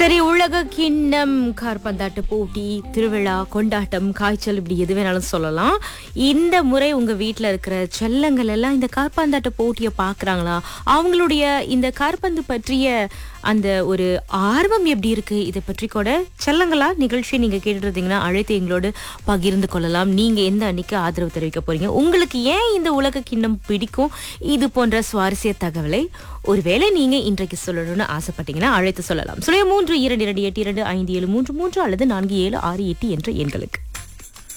சரி உலக கிண்ணம் கார்பந்தாட்ட போட்டி திருவிழா கொண்டாட்டம் காய்ச்சல் இப்படி எது வேணாலும் சொல்லலாம் இந்த முறை உங்க வீட்ல இருக்கிற செல்லங்கள் எல்லாம் இந்த கார்பந்தாட்ட போட்டியை பாக்குறாங்களா அவங்களுடைய இந்த கார்பந்து பற்றிய அந்த ஒரு ஆர்வம் எப்படி இருக்கு இதை பற்றி கூட செல்லங்களா நிகழ்ச்சியை நீங்க கேட்டுட்டு இருந்தீங்கன்னா அழைத்து எங்களோடு பகிர்ந்து கொள்ளலாம் நீங்க எந்த அன்னைக்கு ஆதரவு தெரிவிக்க போறீங்க உங்களுக்கு ஏன் இந்த உலக கிண்ணம் பிடிக்கும் இது போன்ற சுவாரஸ்ய தகவலை ஒருவேளை நீங்க இன்றைக்கு சொல்லணும்னு ஆசைப்பட்டீங்கன்னா அழைத்து சொல்லலாம் சுழிய மூன்று இரண்டு இரண்டு எட்டு இரண்டு ஐந்து ஏழு மூன்று மூன்று அல்லது நான்கு ஏழு ஆறு எட்டு என்ற எண்களுக்கு